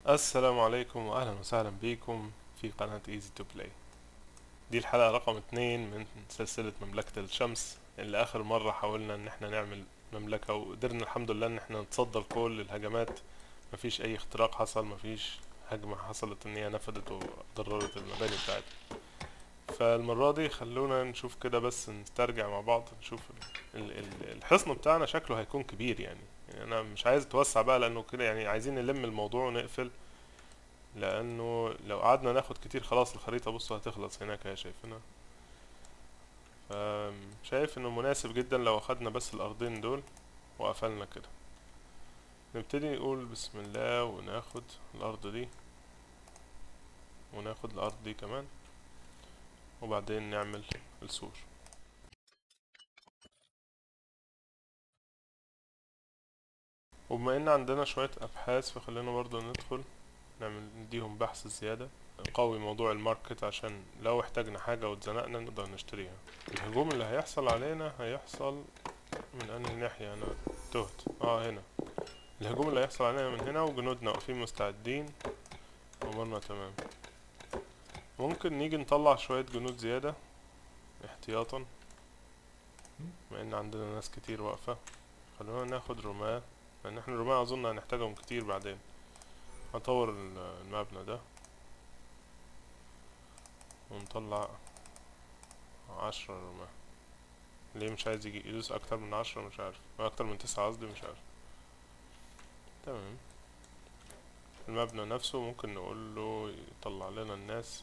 السلام عليكم واهلا وسهلا بكم في قناة ايزي تو بلاي دي الحلقة رقم اتنين من سلسلة مملكة الشمس اللي اخر مرة حاولنا ان احنا نعمل مملكة وقدرنا الحمد لله ان احنا نتصدى لكل الهجمات مفيش اي اختراق حصل مفيش هجمة حصلت ان هي نفدت وضررت المباني بتاعتنا فالمرة دي خلونا نشوف كده بس نسترجع مع بعض نشوف ال- ال- الحصن بتاعنا شكله هيكون كبير يعني يعني انا مش عايز اتوسع بقى لانه كده يعني عايزين نلم الموضوع ونقفل لانه لو قعدنا ناخد كتير خلاص الخريطة بصوا هتخلص هناك يا شايفينها فشايف انه مناسب جدا لو اخدنا بس الارضين دول وقفلنا كده نبتدي نقول بسم الله وناخد الارض دي وناخد الارض دي كمان وبعدين نعمل السور وبما ان عندنا شوية ابحاث فخلينا برضو ندخل نعمل نديهم بحث زيادة نقوي موضوع الماركت عشان لو احتاجنا حاجة واتزنقنا نقدر نشتريها الهجوم اللي هيحصل علينا هيحصل من انهي ناحية انا تهت اه هنا الهجوم اللي هيحصل علينا من هنا وجنودنا واقفين مستعدين امورنا تمام ممكن نيجي نطلع شوية جنود زيادة احتياطا بما ان عندنا ناس كتير واقفة خلونا ناخد رماة لان احنا الرماة اظن هنحتاجهم كتير بعدين هطور ال- المبنى ده ونطلع عشرة رماة ليه مش عايز يجي يدوس اكتر من عشرة مش عارف اكتر من تسعة قصدي مش عارف تمام المبنى نفسه ممكن نقول له يطلع لنا الناس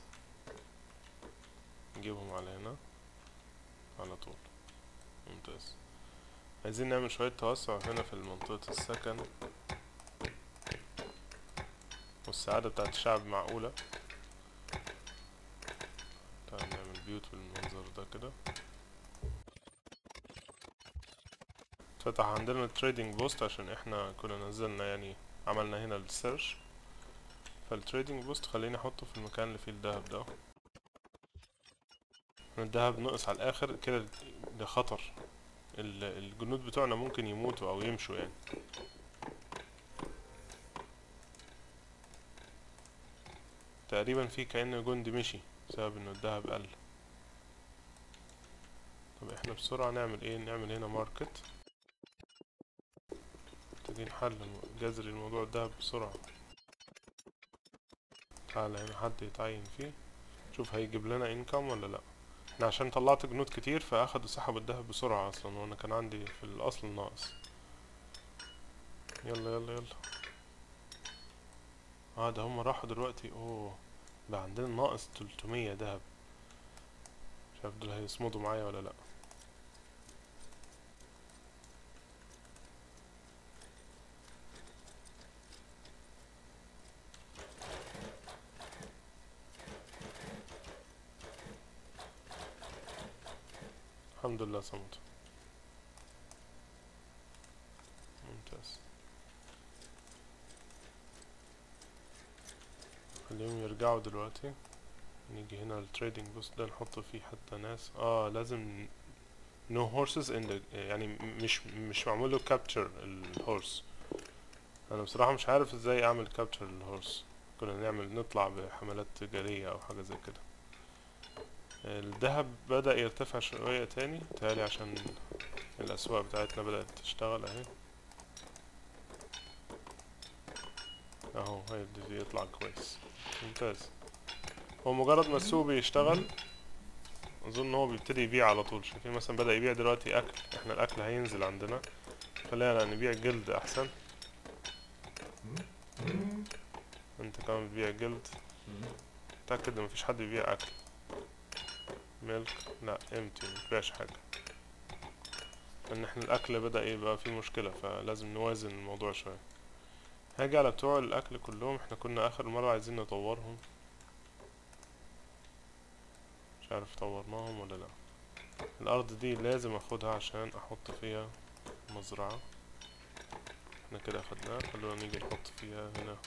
نجيبهم على هنا على طول ممتاز عايزين نعمل شوية توسع هنا في منطقة السكن والسعادة بتاعت الشعب معقولة تعال نعمل بيوت بالمنظر ده كده فتح عندنا التريدنج بوست عشان احنا كنا نزلنا يعني عملنا هنا السيرش فالتريدنج بوست خليني احطه في المكان اللي فيه الدهب ده الدهب نقص على الاخر كده ده خطر ال- الجنود بتوعنا ممكن يموتوا او يمشوا يعني تقريبا في كأنه جندي مشي بسبب انه الدهب قل طب احنا بسرعة نعمل ايه نعمل هنا ماركت محتاجين حل الم- جذري الموضوع الدهب بسرعة تعالى هنا حد يتعين فيه شوف هيجيب لنا انكم ولا لا انا عشان طلعت جنود كتير فاخدوا سحبوا الدهب بسرعة اصلا وانا كان عندي في الاصل ناقص يلا يلا يلا اه ده هم راحوا دلوقتي اوه بقى عندنا ناقص 300 دهب مش عارف دول هيصمدوا معايا ولا لا الحمد لله صمت ممتاز خليهم يرجعوا دلوقتي نيجي هنا التريدنج بوست ده نحط فيه حتى ناس اه لازم no horses in the يعني مش مش معمول له capture الهورس انا بصراحة مش عارف ازاي اعمل capture الهورس كنا نعمل نطلع بحملات تجارية او حاجة زي كده الذهب بدأ يرتفع شوية تاني تهيألي عشان الأسواق بتاعتنا بدأت تشتغل اهي اهو هيبتدي يطلع كويس ممتاز هو مجرد ما السوق بيشتغل اظن هو بيبتدي يبيع على طول شايفين مثلا بدأ يبيع دلوقتي اكل احنا الاكل هينزل عندنا خلينا نبيع جلد احسن انت كمان بتبيع جلد متأكد ان مفيش حد بيبيع اكل ميلك لا امتي مبيعش حاجة لان احنا الاكل بدأ يبقى فيه مشكلة فلازم نوازن الموضوع شوية هاجي على بتوع الاكل كلهم احنا كنا اخر مرة عايزين نطورهم مش عارف طورناهم ولا لا الارض دي لازم اخدها عشان احط فيها مزرعة احنا كده اخدناها خلونا نيجي نحط فيها هنا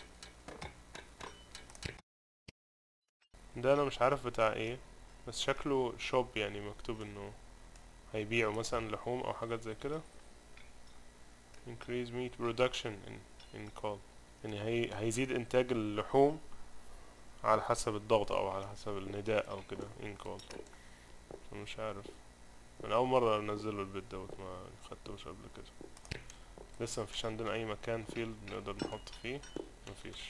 ده انا مش عارف بتاع ايه بس شكله شوب يعني مكتوب انه هيبيعوا مثلا لحوم او حاجات زي كده increase meat production in in call يعني هي هيزيد انتاج اللحوم على حسب الضغط او على حسب النداء او كده انكول مش عارف من اول مرة انزله البيت دوت ما خدتوش قبل كده لسه مفيش عندنا اي مكان فيلد نقدر نحط فيه مفيش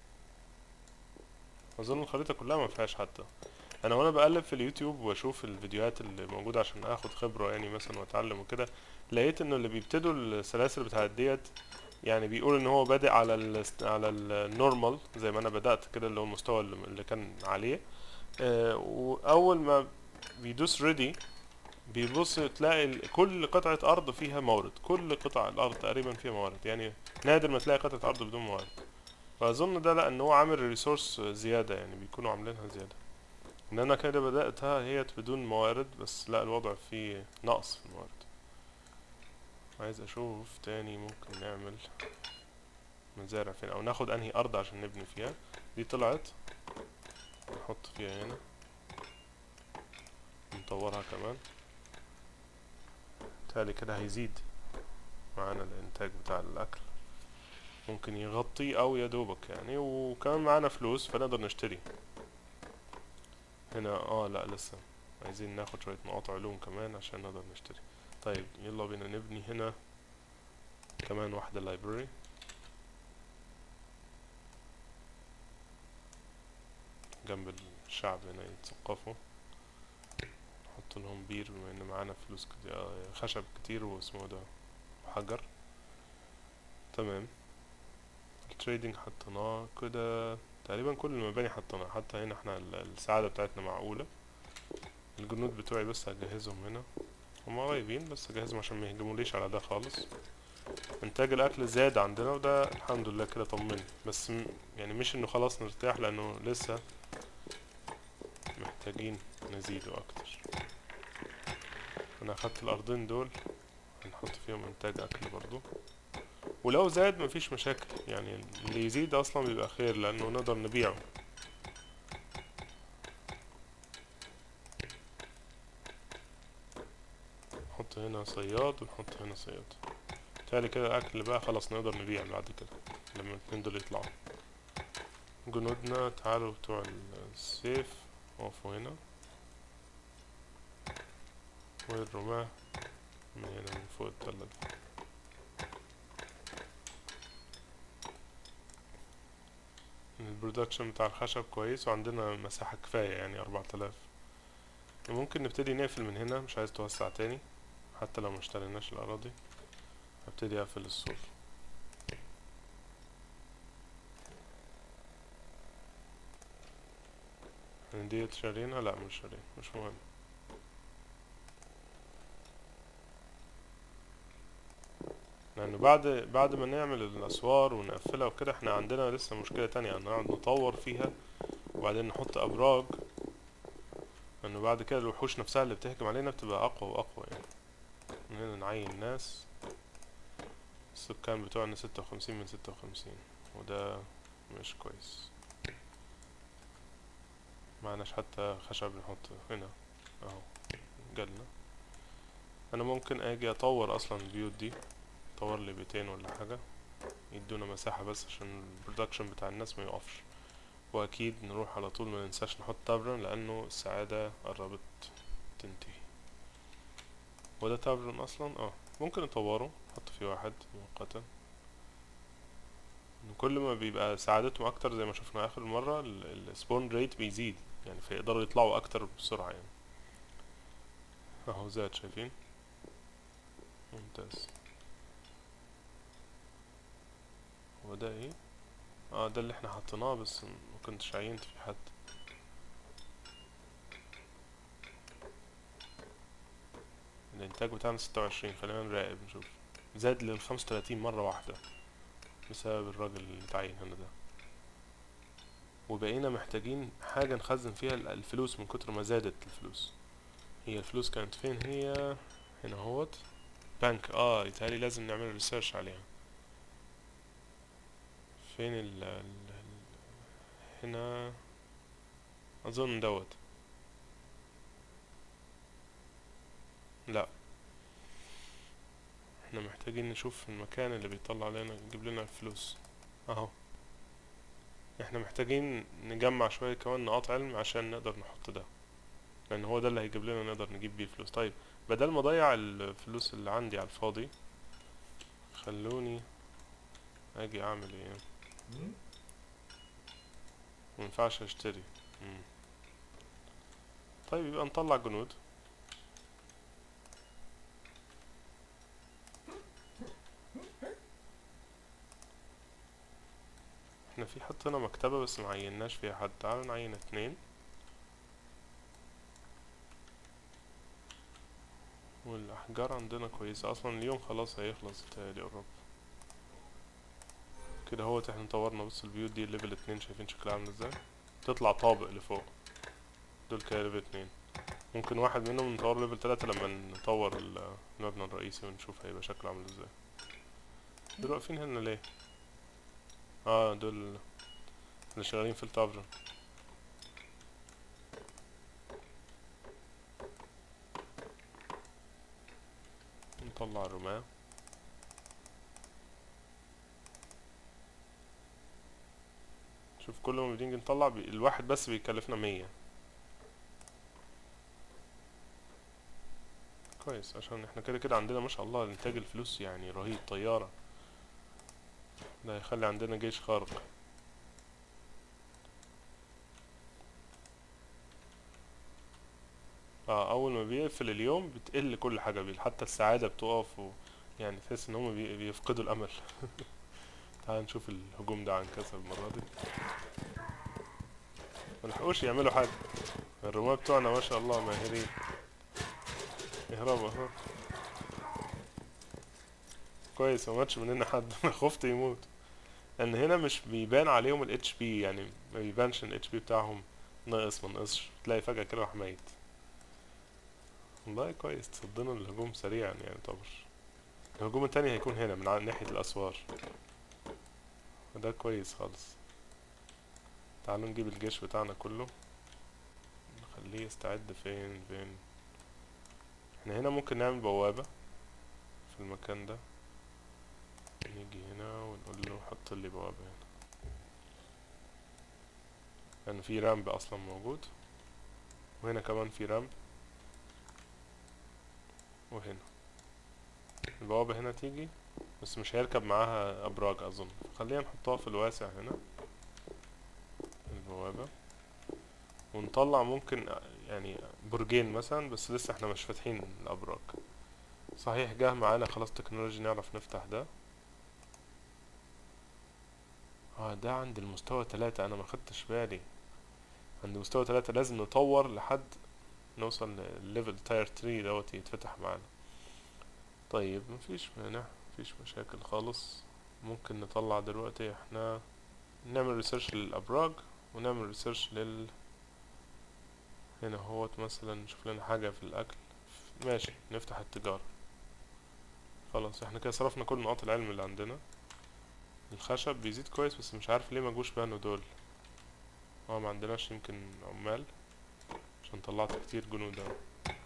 اظن الخريطة كلها ما فيهاش حتى انا وانا بقلب في اليوتيوب واشوف الفيديوهات اللي موجودة عشان اخد خبرة يعني مثلا واتعلم وكده لقيت انه اللي بيبتدوا السلاسل بتاعت ديت يعني بيقول ان هو بادئ على ال على النورمال زي ما انا بدأت كده اللي هو المستوى اللي اللي كان عليه آه واول ما بيدوس ريدي بيبص تلاقي ال- كل قطعة أرض فيها مورد كل قطع الأرض تقريبا فيها موارد يعني نادر ما تلاقي قطعة أرض بدون موارد فأظن ده لأن هو عامل ريسورس زيادة يعني بيكونوا عاملينها زيادة إن أنا كده بدأتها هي بدون موارد بس لا الوضع فيه نقص في الموارد عايز أشوف تاني ممكن نعمل مزارع فين أو ناخد أنهي أرض عشان نبني فيها دي طلعت نحط فيها هنا نطورها كمان بالتالي كده هيزيد معانا الانتاج بتاع الاكل ممكن يغطي او يدوبك يعني وكمان معانا فلوس فنقدر نشتري هنا اه لا لسه عايزين ناخد شوية نقاط علوم كمان عشان نقدر نشتري طيب يلا بينا نبني هنا كمان واحدة لايبراري جنب الشعب هنا يتثقفوا نحط لهم بير بما ان معانا فلوس كتير آه، خشب كتير واسمه ده وحجر تمام التريدنج حطيناه كده تقريبا كل المباني حطيناها حتى هنا احنا ال- السعادة بتاعتنا معقولة الجنود بتوعي بس هجهزهم هنا هما قريبين بس اجهزهم عشان ما يهجموليش على ده خالص انتاج الاكل زاد عندنا وده الحمد لله كده طمني بس م- يعني مش انه خلاص نرتاح لانه لسه محتاجين نزيده اكتر انا اخدت الارضين دول هنحط فيهم انتاج اكل برضو ولو زاد مفيش مشاكل يعني اللي يزيد اصلا بيبقى خير لانه نقدر نبيعه نحط هنا صياد ونحط هنا صياد بالتالي كده الاكل بقى خلاص نقدر نبيع بعد كده لما الاتنين دول يطلعوا جنودنا تعالوا بتوع السيف وقفوا هنا والرماة من هنا من فوق التلة دي البرودكشن بتاع الخشب كويس وعندنا مساحة كفاية يعني أربعة آلاف ممكن نبتدي نقفل من هنا مش عايز توسع تاني حتى لو مشتريناش الأراضي هبتدي أقفل السور يعني ديت شارينها لا مش شارين مش مهم لأنه بعد بعد ما نعمل الأسوار ونقفلها وكده احنا عندنا لسه مشكلة تانية هنقعد نطور فيها وبعدين نحط أبراج لأنه بعد كده الوحوش نفسها اللي بتهجم علينا بتبقى أقوى وأقوى يعني من هنا نعين ناس السكان بتوعنا ستة وخمسين من ستة وخمسين وده مش كويس معناش حتى خشب نحط هنا اهو جالنا انا ممكن اجي اطور اصلا البيوت دي اطور لي بيتين ولا حاجة يدونا مساحة بس عشان البرودكشن بتاع الناس ما يقفش واكيد نروح على طول ما ننساش نحط تافرن لانه السعادة قربت تنتهي وده تافرن اصلا اه ممكن نطوره نحط فيه واحد مؤقتا إن كل ما بيبقى سعادتهم اكتر زي ما شفنا اخر مرة السبون ريت بيزيد يعني فيقدروا يطلعوا اكتر بسرعة يعني اهو زاد شايفين ممتاز هو ده ايه اه ده اللي احنا حطيناه بس ما كنتش عينت في حد الانتاج بتاعنا ستة وعشرين خلينا نراقب نشوف زاد للخمسة وتلاتين مرة واحدة بسبب الراجل اللي اتعين هنا ده وبقينا محتاجين حاجة نخزن فيها ال- الفلوس من كتر ما زادت الفلوس هي الفلوس كانت فين هي هنا اهوت بنك اه يتهيألي لازم نعمل ريسيرش عليها فين ال ال ال- هنا اظن دوت لا احنا محتاجين نشوف المكان اللي بيطلع لنا يجيب لنا الفلوس اهو احنا محتاجين نجمع شوية كمان نقاط علم عشان نقدر نحط ده لان هو ده اللي هيجيب لنا نقدر نجيب بيه فلوس طيب بدل ما اضيع الفلوس اللي عندي على الفاضي خلوني اجي اعمل ايه مينفعش اشتري مم. طيب يبقى نطلع جنود احنا في حطينا مكتبة بس معيناش فيها حد تعالوا نعين اتنين والأحجار عندنا كويسة أصلا اليوم خلاص هيخلص بتهيألي قرب كده هو احنا طورنا بص البيوت دي ليفل اتنين شايفين شكلها عامل ازاي تطلع طابق لفوق دول كده ليفل اتنين ممكن واحد منهم نطور ليفل تلاتة لما نطور ال- المبنى الرئيسي ونشوف هيبقى شكله عامل ازاي دول واقفين هنا ليه اه دول اللي شغالين في التافرن نطلع الرماة شوف كل ما بنيجي نطلع بي... الواحد بس بيكلفنا مية كويس عشان احنا كده كده عندنا ما شاء الله انتاج الفلوس يعني رهيب طيارة ده هيخلي عندنا جيش خارق اه اول ما بيقفل اليوم بتقل كل حاجة بيه حتى السعادة بتقف و... يعني تحس ان هم بي... بيفقدوا الامل تعال نشوف الهجوم ده عن كسب المرة دي ملحقوش يعملوا حاجة الرماة بتوعنا ما شاء الله ماهرين اهربوا اهربوا كويس ما ماتش مننا حد انا خفت يموت لان هنا مش بيبان عليهم ال HP يعني ما بيبانش ال HP بتاعهم ناقص ما نقصش تلاقي فجأة كده راح ميت والله كويس تصدنا الهجوم سريعا يعني طبعا الهجوم التاني هيكون هنا من ع- ناحية الأسوار وده كويس خالص تعالوا نجيب الجيش بتاعنا كله نخليه يستعد فين فين احنا هنا ممكن نعمل بوابة في المكان ده نيجي هنا ونقول له حط لي بوابة هنا لأن في رامب أصلا موجود وهنا كمان في رامب وهنا البوابة هنا تيجي بس مش هيركب معاها أبراج أظن خلينا نحطها في الواسع هنا البوابة ونطلع ممكن يعني برجين مثلا بس لسه احنا مش فاتحين الأبراج صحيح جه معانا خلاص تكنولوجي نعرف نفتح ده اه ده عند المستوى تلاتة انا ما خدتش بالي عند مستوى تلاتة لازم نطور لحد نوصل لليفل تاير 3 دوت يتفتح معانا طيب مفيش مانع مفيش مشاكل خالص ممكن نطلع دلوقتي احنا نعمل ريسيرش للابراج ونعمل ريسيرش لل هنا هوت مثلا نشوف لنا حاجة في الاكل ماشي نفتح التجارة خلاص احنا كده صرفنا كل نقاط العلم اللي عندنا الخشب بيزيد كويس بس مش عارف ليه ما جوش بانوا دول اه ما عندناش يمكن عمال عشان طلعت كتير جنود اهو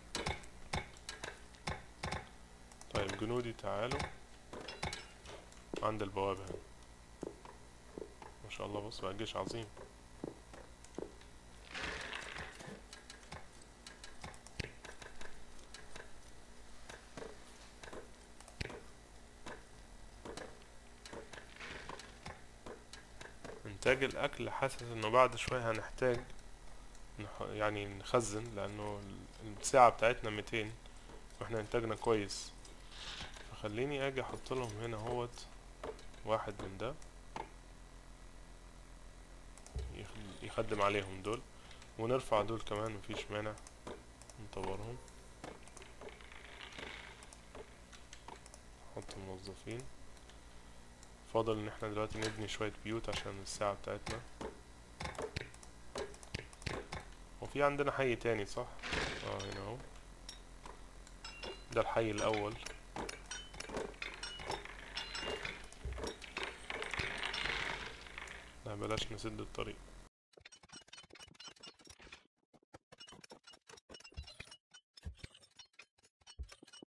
طيب جنودي تعالوا عند البوابة هنا ما شاء الله بص بقى جيش عظيم انتاج الاكل حاسس انه بعد شوية هنحتاج نح- يعني نخزن لانه ال- الساعة بتاعتنا 200 واحنا انتاجنا كويس فخليني اجي احط لهم هنا هوت واحد من ده يخ- يخدم عليهم دول ونرفع دول كمان مفيش مانع نطورهم نحط موظفين فاضل ان احنا دلوقتي نبني شوية بيوت عشان الساعة بتاعتنا وفي عندنا حي تاني صح اه هنا اهو ده الحي الاول لا بلاش نسد الطريق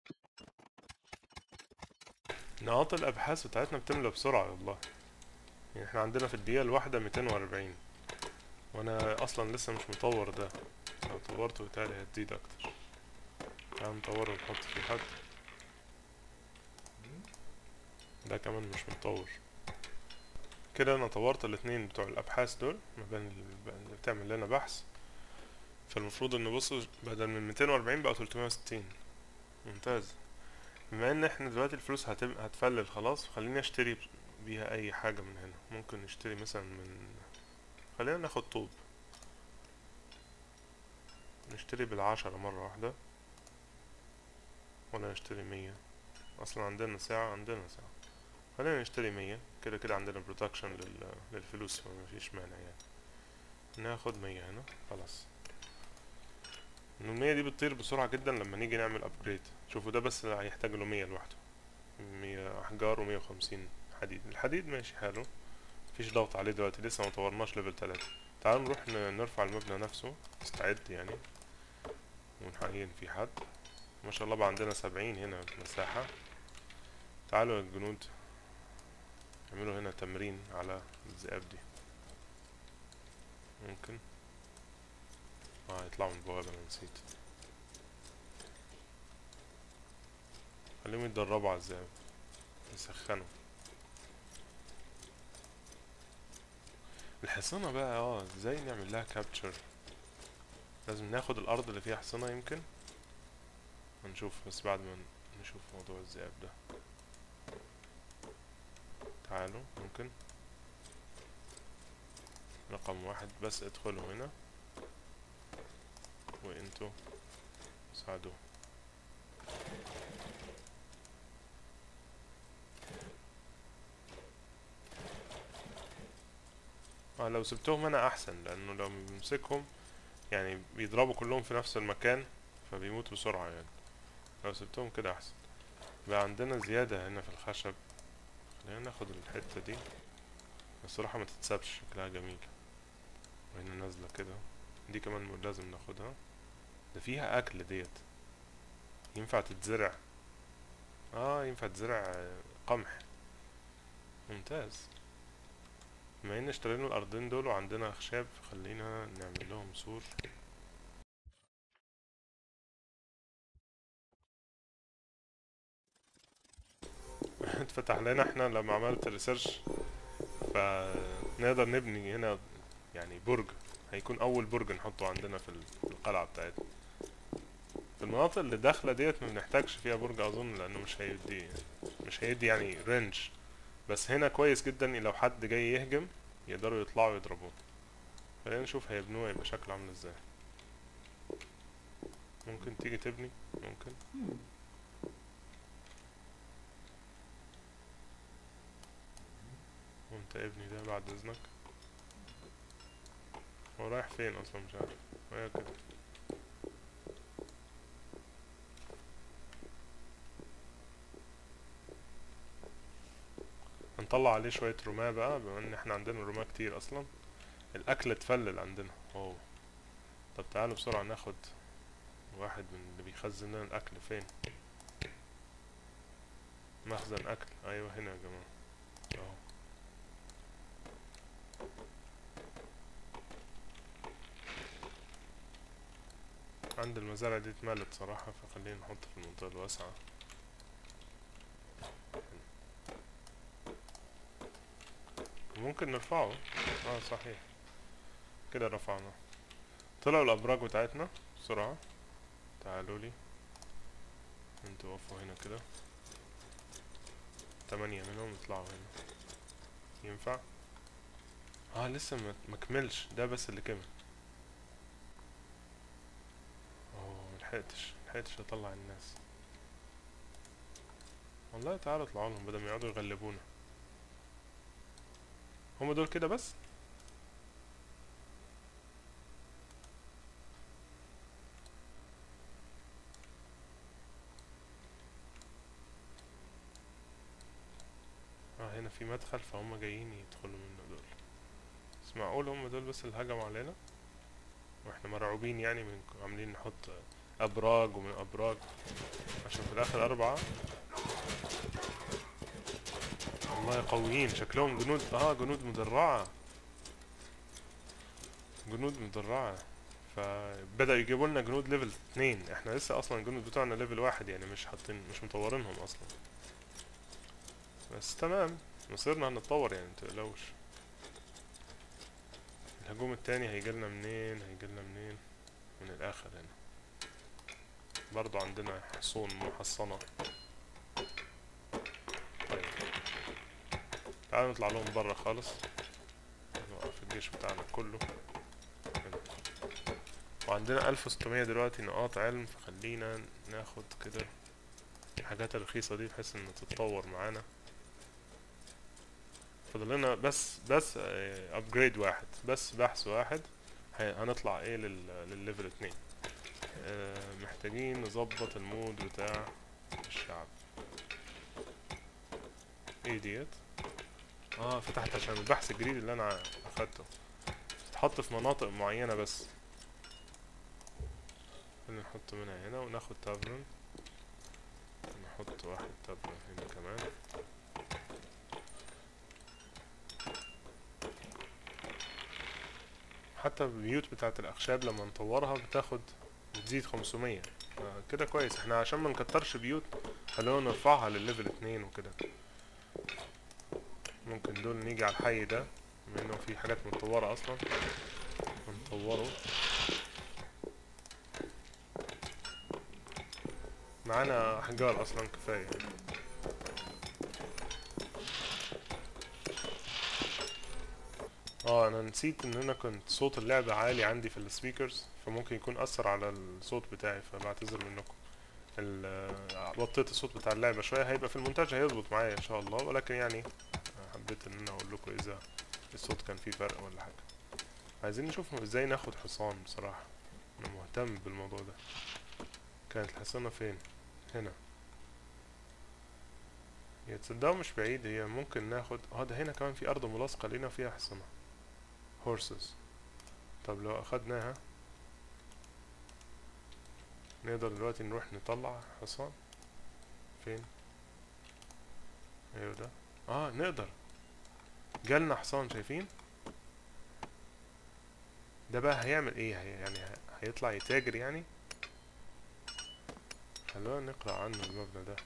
نقاط الابحاث بتاعتنا بتملى بسرعة والله يعني احنا عندنا في الدقيقة الواحدة ميتين وأربعين وانا اصلا لسه مش مطور ده لو طورته بالتالي هتزيد اكتر تعال نطوره ونحط فيه حد ده كمان مش متطور كده انا طورت الاتنين بتوع الابحاث دول ما بين ال- اللي بتعمل لنا بحث فالمفروض ان بصوا بدل من 240 بقى 360 ممتاز بما ان احنا دلوقتي الفلوس هتب... هتفلل خلاص خليني اشتري بيها اي حاجة من هنا ممكن نشتري مثلا من خلينا ناخد طوب نشتري بالعشرة مرة واحدة ولا نشتري مية اصلا عندنا ساعة عندنا ساعة خلينا نشتري مية كده كده عندنا بروتكشن لل... للفلوس فمفيش مانع يعني ناخد مية هنا خلاص إنه المية دي بتطير بسرعة جدا لما نيجي نعمل ابجريد شوفوا ده بس هيحتاج له مية لوحده مية احجار ومية وخمسين حديد الحديد ماشي حلو مفيش ضغط عليه دلوقتي لسه ما طورناش ليفل تلاتة تعالوا نروح ن- نرفع المبنى نفسه استعد يعني ونحقين في حد ما شاء الله بقى عندنا سبعين هنا مساحة تعالوا يا الجنود اعملوا هنا تمرين على الذئاب دي ممكن اه يطلعوا من البوابة انا نسيت خليهم يتدربوا على الذئاب يسخنوا الحصانة بقى اه ازاي نعمل لها كابتشر لازم ناخد الارض اللي فيها حصانة يمكن هنشوف بس بعد ما ن- نشوف موضوع الذئاب ده تعالوا ممكن رقم واحد بس ادخلوا هنا وانتوا ساعدوه اه لو سبتهم انا احسن لانه لو بمسكهم يعني بيضربوا كلهم في نفس المكان فبيموتوا بسرعة يعني لو سبتهم كده احسن بقى عندنا زيادة هنا في الخشب خلينا ناخد الحتة دي الصراحة ما تتسابش شكلها جميل وهنا نازلة كده دي كمان م- لازم ناخدها ده فيها اكل ديت ينفع تتزرع اه ينفع تزرع آه، قمح ممتاز بما ان اشترينا الارضين دول وعندنا اخشاب خلينا نعمل لهم سور اتفتح لنا احنا لما عملت ريسيرش فنقدر نبني هنا يعني برج هيكون اول برج نحطه عندنا في ال- في القلعة بتاعتنا في المناطق اللي داخلة ديت ما بنحتاجش فيها برج اظن لانه مش هيدي مش هيدي يعني رينج بس هنا كويس جدا لو حد جاي يهجم يقدروا يطلعوا يضربوه خلينا نشوف هيبنوه يبقى شكله عامل ازاي ممكن تيجي تبني ممكن وانت ابني ده بعد اذنك هو رايح فين اصلا مش عارف ايوه كده هنطلع عليه شوية رماة بقى بما ان احنا عندنا رماة كتير اصلا الاكل اتفلل عندنا اوه طب تعالوا بسرعة ناخد واحد من اللي بيخزن لنا الاكل فين مخزن اكل ايوه هنا يا جماعة اهو عند المزارع دي اتملت صراحة فخلينا نحط في المنطقة الواسعة ممكن نرفعه اه صحيح كده رفعنا طلعوا الابراج بتاعتنا بسرعة تعالوا لي انتوا وقفوا هنا كده تمانية منهم يطلعوا هنا ينفع اه لسه ما مكملش ده بس اللي كمل اوه ملحقتش ملحقتش اطلع الناس والله تعالوا اطلعوا لهم بدل ما يقعدوا يغلبونا هما دول كده بس اه هنا في مدخل فهم جايين يدخلوا منه دول بس معقول هم دول بس اللي هجموا علينا واحنا مرعوبين يعني من عاملين نحط ابراج ومن ابراج عشان في الاخر اربعة والله قويين شكلهم جنود اه جنود مدرعة جنود مدرعة فبدأوا يجيبوا لنا جنود ليفل اتنين احنا لسه اصلا الجنود بتوعنا ليفل واحد يعني مش حاطين مش مطورينهم اصلا بس تمام مصيرنا هنتطور يعني متقلقوش الهجوم التاني هيجيلنا منين هيجيلنا منين من الاخر هنا برضو عندنا حصون محصنة طيب تعالوا نطلع لهم برا خالص نوقف الجيش بتاعنا كله هنا. وعندنا ألف وستمية دلوقتي نقاط علم فخلينا ناخد كده الحاجات الرخيصة دي بحيث ان تتطور معانا فاضل لنا بس بس ابجريد واحد بس بحث واحد هي- هنطلع ايه لل للليفل اتنين آه، محتاجين نظبط المود بتاع الشعب ايه ديت اه فتحت عشان البحث الجديد اللي انا اخدته تتحط في مناطق معينة بس خلينا نحط منها هنا وناخد تافرن نحط واحد تافرن هنا كمان حتى البيوت بتاعت الأخشاب لما نطورها بتاخد بتزيد 500 آه، كده كويس احنا عشان ما نكترش بيوت خلونا نرفعها للليفل اتنين وكده ممكن دول نيجي على الحي ده بما انه في حاجات متطورة اصلا نطوره معانا احجار اصلا كفاية يعني. اه انا نسيت ان انا كنت صوت اللعبة عالي عندي في السبيكرز فممكن يكون اثر على الصوت بتاعي فبعتذر منكم ال- وطيت الصوت بتاع اللعبة شوية هيبقى في المونتاج هيظبط معايا ان شاء الله ولكن يعني حبيت ان انا اقول لكم اذا الصوت كان فيه فرق ولا حاجة عايزين نشوف ازاي ناخد حصان بصراحة انا مهتم بالموضوع ده كانت الحصانة فين هنا هي تصدقوا مش بعيد هي ممكن ناخد اه ده هنا كمان في ارض ملاصقة لينا فيها حصانة horses طب لو اخدناها نقدر دلوقتي نروح نطلع حصان فين ايوه ده اه نقدر جالنا حصان شايفين ده بقى هيعمل ايه هي يعني ه- هيطلع يتاجر يعني خلونا نقرأ عنه المبنى ده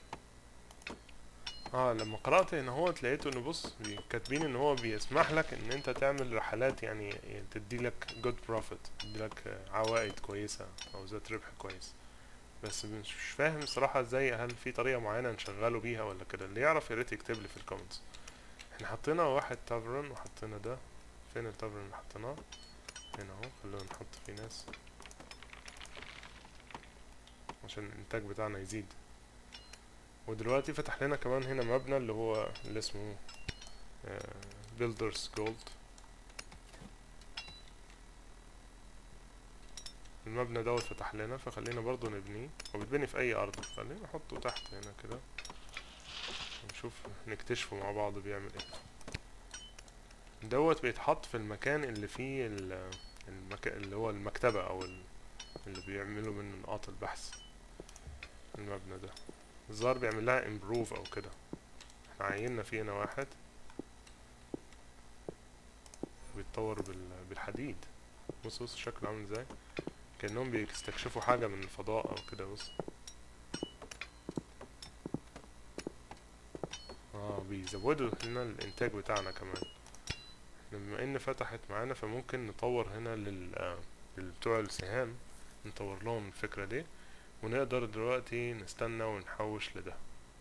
اه لما قرأت ان هو لقيته انه بص بي- كاتبين ان هو بيسمح لك ان انت تعمل رحلات يعني, يعني تدي لك good profit تدي لك آه، عوائد كويسة او ذات ربح كويس بس مش مش فاهم صراحة ازاي هل في طريقة معينة نشغله بيها ولا كده اللي يعرف يا ريت يكتب لي في الكومنتس احنا حطينا واحد تافرن وحطينا ده فين التافرن اللي حطيناه هنا اهو خلونا نحط فيه ناس عشان الانتاج بتاعنا يزيد ودلوقتي فتح لنا كمان هنا مبنى اللي هو اللي اسمه بيلدرز جولد المبنى دوت فتح لنا فخلينا برضو نبنيه هو بيتبني في اي ارض خلينا نحطه تحت هنا كده ونشوف نكتشفه مع بعض بيعمل ايه دوت بيتحط في المكان اللي فيه ال- المكان اللي هو المكتبة او ال- اللي بيعملوا منه نقاط البحث المبنى ده الظاهر بيعمل لها امبروف او كده احنا عيننا فيه هنا واحد بيتطور بال... بالحديد بص بص شكله عامل ازاي كأنهم بيستكشفوا حاجة من الفضاء او كده بص اه بيزودوا لنا الانتاج بتاعنا كمان احنا بما ان فتحت معانا فممكن نطور هنا لل آه، لبتوع السهام نطور لهم الفكرة دي ونقدر دلوقتي نستنى ونحوش لده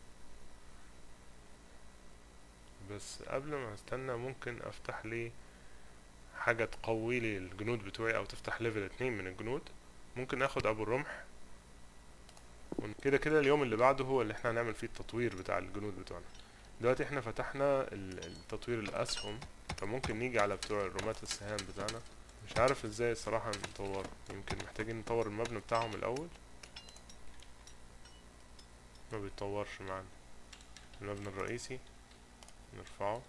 بس قبل ما استنى ممكن افتح لي حاجة تقوي لي الجنود بتوعي او تفتح ليفل اتنين من الجنود ممكن اخد ابو الرمح ون- كده كده اليوم اللي بعده هو اللي احنا هنعمل فيه التطوير بتاع الجنود بتوعنا دلوقتي احنا فتحنا ال- التطوير الاسهم فممكن نيجي على بتوع رماة السهام بتاعنا مش عارف ازاي الصراحة نطور يمكن محتاجين نطور المبنى بتاعهم الاول ما بيتطورش معانا المبنى الرئيسي نرفعه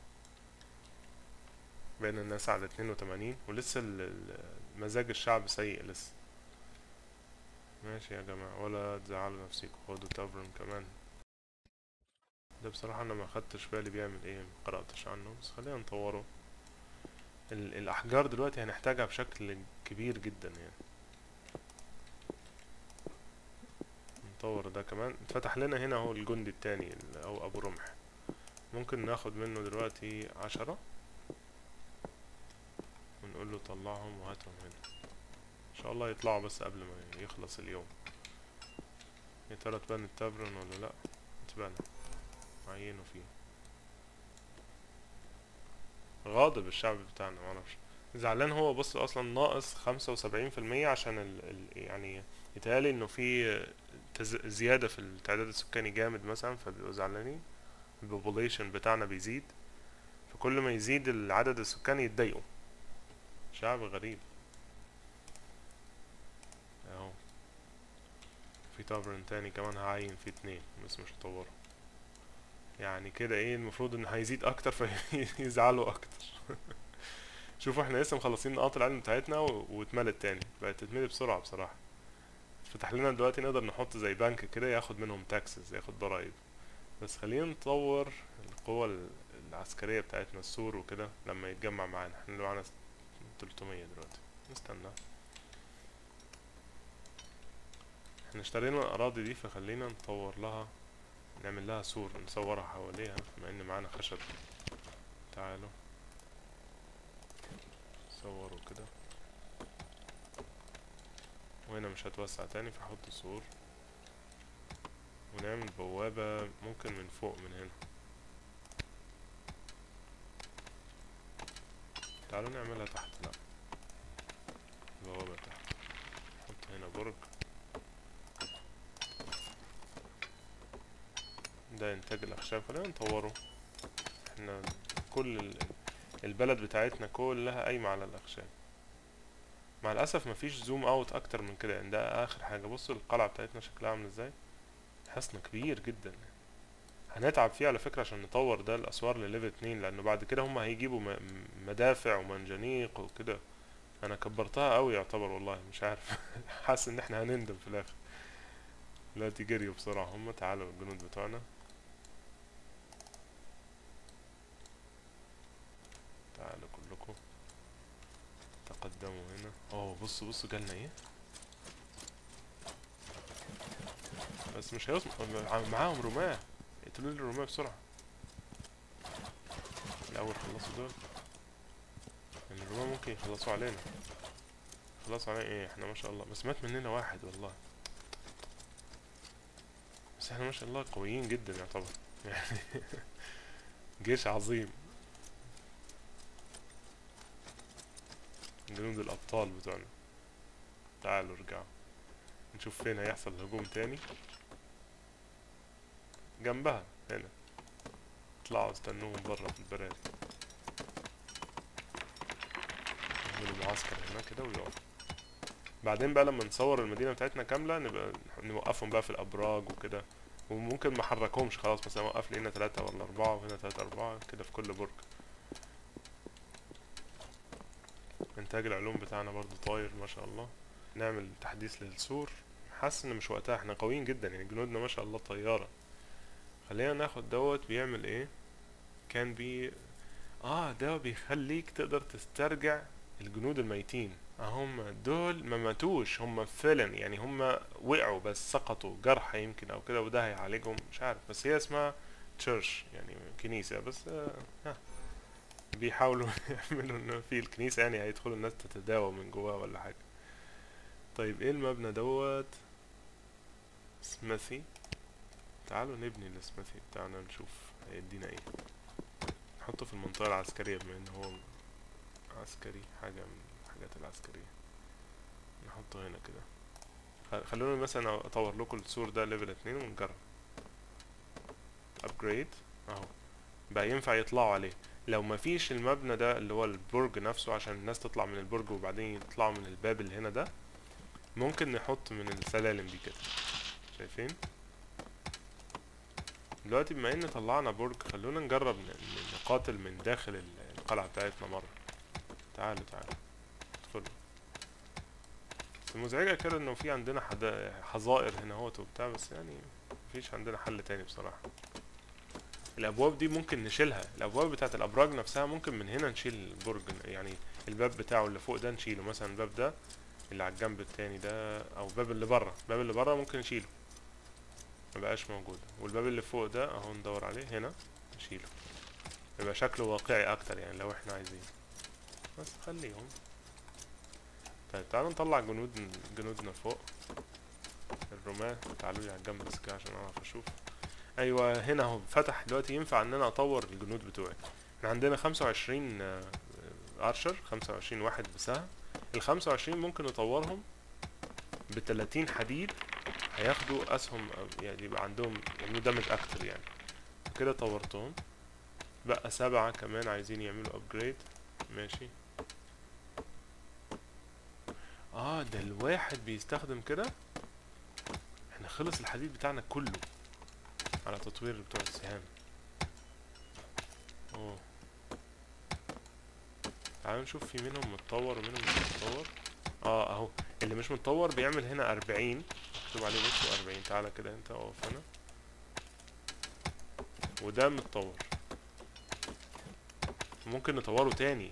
بين الناس على اتنين وتمانين ولسه ال- ال- مزاج الشعب سيء لسه ماشي يا جماعة ولا تزعلوا نفسيكم خدوا تافرن كمان ده بصراحة انا ما خدتش بالي بيعمل ايه ما قرأتش عنه بس خلينا نطوره ال- الاحجار دلوقتي هنحتاجها بشكل كبير جدا يعني نطور ده كمان اتفتح لنا هنا اهو الجندي التاني ال- او ابو رمح ممكن ناخد منه دلوقتي عشرة ونقول له طلعهم وهاتهم هنا ان شاء الله يطلعوا بس قبل ما يخلص اليوم يا ترى تبان التابرن ولا لا تبان عينوا فيه غاضب الشعب بتاعنا معرفش زعلان هو بص اصلا ناقص خمسة وسبعين في المية عشان ال ال يعني يتهيألي انه في تز- زيادة في التعداد السكاني جامد مثلا فبيبقوا زعلانين البوبوليشن بتاعنا بيزيد فكل ما يزيد العدد السكاني يتضايقوا شعب غريب اهو في تافرن تاني كمان هعين فيه اتنين بس مش هطوره يعني كده ايه المفروض ان هيزيد اكتر فيزعلوا اكتر شوفوا احنا لسه مخلصين نقاط العلم بتاعتنا و- واتملت تاني بقت تتملي بسرعة بصراحة فتح لنا دلوقتي نقدر نحط زي بنك كده ياخد منهم تاكسز ياخد ضرايب بس خلينا نطور القوة ال- العسكرية بتاعتنا السور وكده لما يتجمع معانا احنا اللي معانا 300 دلوقتي نستنى احنا اشترينا الأراضي دي فخلينا نطور لها نعمل لها سور نصورها حواليها بما ان معانا خشب تعالوا صوروا كده وهنا مش هتوسع تاني فحط سور ونعمل بوابة ممكن من فوق من هنا تعالوا نعملها تحت لا بوابة تحت نحط هنا برج ده انتاج الاخشاب خلينا نطوره احنا كل ال- البلد بتاعتنا كلها قايمة على الاخشاب مع الاسف مفيش زوم اوت اكتر من كده يعني ده اخر حاجة بصوا القلعة بتاعتنا شكلها عامل ازاي حصن كبير جدا هنتعب فيه على فكرة عشان نطور ده الاسوار لليفل اتنين لانه بعد كده هما هيجيبوا م- م- مدافع ومنجنيق وكده انا كبرتها قوي يعتبر والله مش عارف حاسس ان احنا هنندم في الاخر لا تجريوا بسرعة هما تعالوا الجنود بتوعنا تعالوا كلكم تقدموا هنا اوه بصوا بصوا جالنا ايه بس مش هيوصل معاهم رماة اقتلوا لي الرماة بسرعة الأول خلصوا دول لأن الرماة ممكن يخلصوا علينا خلصوا علينا ايه احنا ما شاء الله بس مات مننا واحد والله بس احنا ما شاء الله قويين جدا يعتبر يعني جيش عظيم جنود الأبطال بتوعنا تعالوا ارجعوا نشوف فين هيحصل هجوم تاني جنبها هنا اطلعوا استنوهم برا في البراري يعملوا معسكر هنا كده ويقفوا بعدين بقى لما نصور المدينة بتاعتنا كاملة نبقى نوقفهم بقى في الأبراج وكده وممكن ما حركهمش خلاص مثلا اوقف لي هنا تلاتة ولا أربعة وهنا تلاتة أربعة كده في كل برج إنتاج العلوم بتاعنا برضو طاير ما شاء الله نعمل تحديث للسور حاسس إن مش وقتها احنا قويين جدا يعني جنودنا ما شاء الله طيارة خلينا ناخد دوت بيعمل ايه كان بي اه ده بيخليك تقدر تسترجع الجنود الميتين هم دول ما ماتوش هم فعلا يعني هم وقعوا بس سقطوا جرح يمكن او كده وده هيعالجهم مش عارف بس هي اسمها تشيرش يعني كنيسة بس آه ها بيحاولوا يعملوا انه في الكنيسة يعني هيدخلوا الناس تتداوى من جواها ولا حاجة طيب ايه المبنى دوت سميثي تعالوا نبني السميثي بتاعنا نشوف هيدينا ايه نحطه في المنطقة العسكرية بما ان هو عسكري حاجة من الحاجات العسكرية نحطه هنا كده خ- خلونا مثلا اطور لكم السور ده ليفل اتنين ونجرب ابجريد اهو بقى ينفع يطلعوا عليه لو مفيش المبنى ده اللي هو البرج نفسه عشان الناس تطلع من البرج وبعدين يطلعوا من الباب اللي هنا ده ممكن نحط من السلالم دي كده شايفين دلوقتي بما ان طلعنا برج خلونا نجرب ن- ن- نقاتل من داخل ال- القلعة بتاعتنا مرة تعالوا تعالوا ادخلوا بس المزعجة كده انه في عندنا حدا حظائر هنا هوت وبتاع بس يعني مفيش عندنا حل تاني بصراحة الابواب دي ممكن نشيلها الابواب بتاعت الابراج نفسها ممكن من هنا نشيل البرج يعني الباب بتاعه اللي فوق ده نشيله مثلا الباب ده اللي على الجنب التاني ده او الباب اللي بره الباب اللي بره ممكن نشيله مبقاش موجود والباب اللي فوق ده اهو ندور عليه هنا نشيله يبقى شكله واقعي اكتر يعني لو احنا عايزين بس خليهم طيب تعالوا نطلع جنود جنودنا فوق الرماة تعالوا لي على الجنب بس كده عشان اعرف اشوف ايوه هنا اهو فتح دلوقتي ينفع ان انا اطور الجنود بتوعي احنا عندنا خمسة وعشرين ارشر خمسة وعشرين واحد بسهم الخمسة وعشرين ممكن نطورهم بتلاتين حديد هياخدوا اسهم أو يعني يبقى عندهم يعملوا دامج اكتر يعني كده طورتهم بقى سبعة كمان عايزين يعملوا ابجريد ماشي اه ده الواحد بيستخدم كده احنا خلص الحديد بتاعنا كله على تطوير بتوع السهام اوه تعالوا نشوف في منهم متطور ومنهم مش متطور اه اهو اللي مش متطور بيعمل هنا اربعين مكتوب عليه نصه اربعين تعالى كده انت اقف هنا وده متطور ممكن نطوره تاني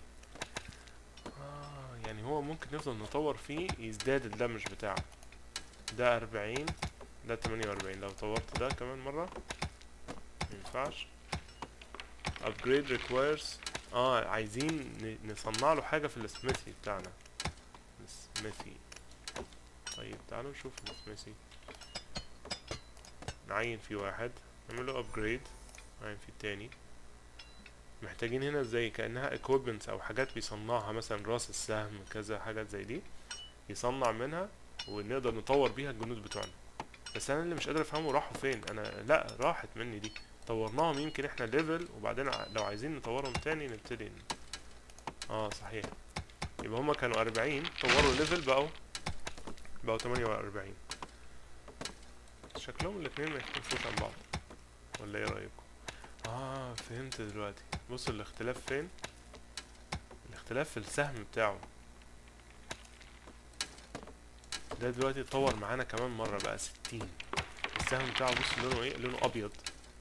آه يعني هو ممكن نفضل نطور فيه يزداد الدمج بتاعه ده أربعين ده تمانية وأربعين لو طورت ده كمان مرة مينفعش upgrade requires اه عايزين ن- نصنع له حاجة في السميثي بتاعنا السميثي طيب تعالوا نشوف السميثي نعين فيه واحد نعمل له upgrade نعين فيه التاني محتاجين هنا زي كأنها equipments أو حاجات بيصنعها مثلا راس السهم كذا حاجات زي دي يصنع منها ونقدر نطور بيها الجنود بتوعنا بس انا اللي مش قادر افهمه راحوا فين انا لا راحت مني دي طورناهم يمكن احنا ليفل وبعدين ع- لو عايزين نطورهم تاني نبتدي ن- اه صحيح يبقى هما كانوا أربعين طوروا ليفل بقوا بقوا تمانية وأربعين شكلهم الاتنين ما يختلفوش عن بعض ولا ايه رأيكم اه فهمت دلوقتي بصوا الاختلاف فين الاختلاف في السهم بتاعه ده دلوقتي اتطور معانا كمان مرة بقى ستين السهم بتاعه بص لونه ايه لونه ابيض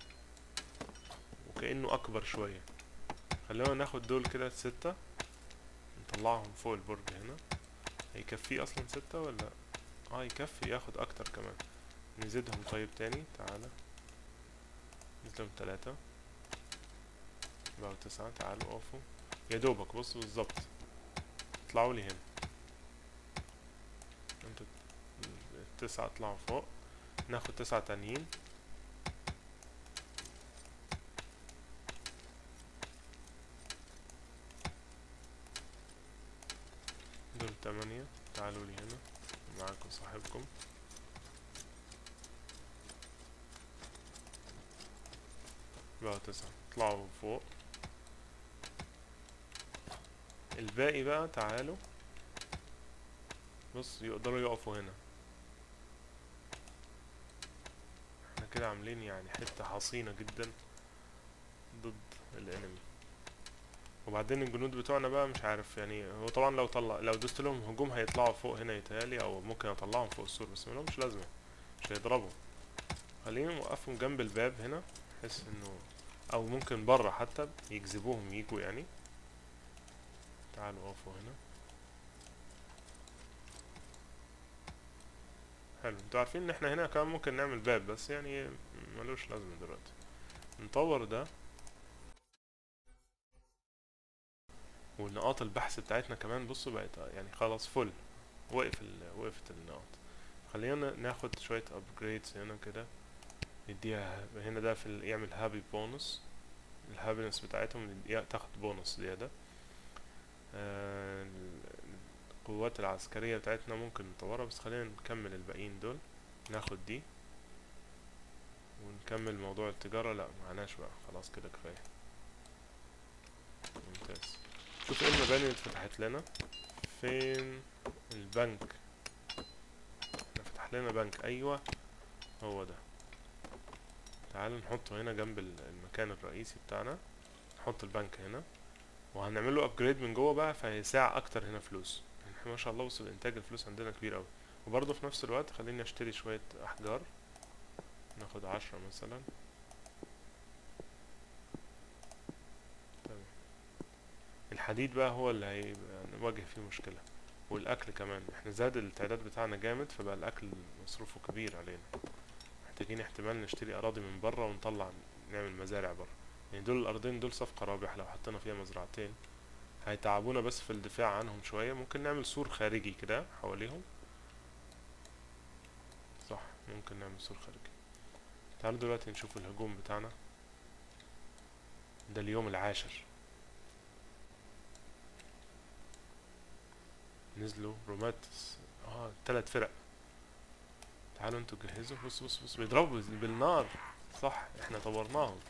وكأنه اكبر شوية خلينا ناخد دول كده ستة نطلعهم فوق البرج هنا هيكفيه اصلا ستة ولا اه يكفي ياخد اكتر كمان نزيدهم طيب تاني تعالى نزيدهم تلاتة بقوا تسعة تعالوا اقفوا يا دوبك بصوا بالظبط اطلعوا لي هنا انتوا التسعة اطلعوا فوق ناخد تسعة تانيين دول تمانية تعالوا لي هنا معاكم صاحبكم بقى تسعة اطلعوا فوق الباقي بقى تعالوا بص يقدروا يقفوا هنا احنا كده عاملين يعني حتة حصينة جدا ضد الانمي وبعدين الجنود بتوعنا بقى مش عارف يعني هو طبعا لو طلع لو دوست لهم هجوم هيطلعوا فوق هنا يتهيألي او ممكن اطلعهم فوق السور بس ملهمش لازمة مش هيضربوا خلينا نوقفهم جنب الباب هنا بحيث انه او ممكن بره حتى يجذبوهم يجوا يعني تعالوا اقفوا هنا حلو انتوا عارفين ان احنا هنا كمان ممكن نعمل باب بس يعني ملوش لازمة دلوقتي نطور ده ونقاط البحث بتاعتنا كمان بصوا بقت يعني خلاص فل وقف ال... وقفت النقاط خلينا ناخد شوية upgrades هنا كده نديها هنا ده في ال... يعمل هابي بونص الهابينس بتاعتهم نديها- تاخد بونص زيادة آه، ال- القوات العسكرية بتاعتنا ممكن نطورها بس خلينا نكمل الباقيين دول ناخد دي ونكمل موضوع التجارة لا معناش بقى خلاص كده كفاية ممتاز شوف ايه المباني اللي اتفتحت لنا فين البنك احنا فتح لنا بنك ايوه هو ده تعالوا نحطه هنا جنب ال- المكان الرئيسي بتاعنا نحط البنك هنا وهنعمل له ابجريد من جوه بقى فهيساع اكتر هنا فلوس يعني احنا ما شاء الله وصل انتاج الفلوس عندنا كبير قوي وبرضه في نفس الوقت خليني اشتري شوية احجار ناخد عشرة مثلا الحديد بقى هو اللي هيبقى نواجه فيه مشكلة والاكل كمان احنا زاد التعداد بتاعنا جامد فبقى الاكل مصروفه كبير علينا محتاجين احتمال نشتري اراضي من بره ونطلع نعمل مزارع بره يعني دول الارضين دول صفقة رابحة لو حطينا فيها مزرعتين هيتعبونا بس في الدفاع عنهم شوية ممكن نعمل سور خارجي كده حواليهم صح ممكن نعمل سور خارجي تعالوا دلوقتي نشوف الهجوم بتاعنا ده اليوم العاشر نزلوا رومات اه تلات فرق تعالوا انتوا جهزوا بص بص بص بيضربوا بال- بالنار صح احنا طورناهم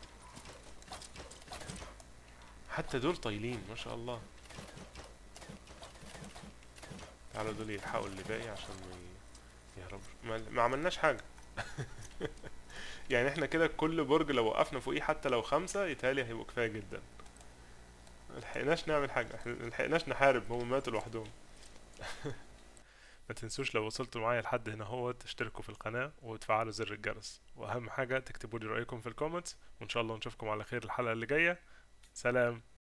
حتى دول طايلين ما شاء الله تعالوا دول يلحقوا اللي باقي عشان ما ي- يهربوا ما, ما عملناش حاجة يعني احنا كده كل برج لو وقفنا فوقيه حتى لو خمسة يتهيألي هيبقوا كفاية جدا ملحقناش نعمل حاجة احنا ملحقناش نحارب هم ماتوا لوحدهم ما تنسوش لو وصلتوا معايا لحد هنا هو تشتركوا في القناة وتفعلوا زر الجرس واهم حاجة تكتبوا لي رأيكم في الكومنتس وان شاء الله نشوفكم على خير الحلقة اللي جاية سلام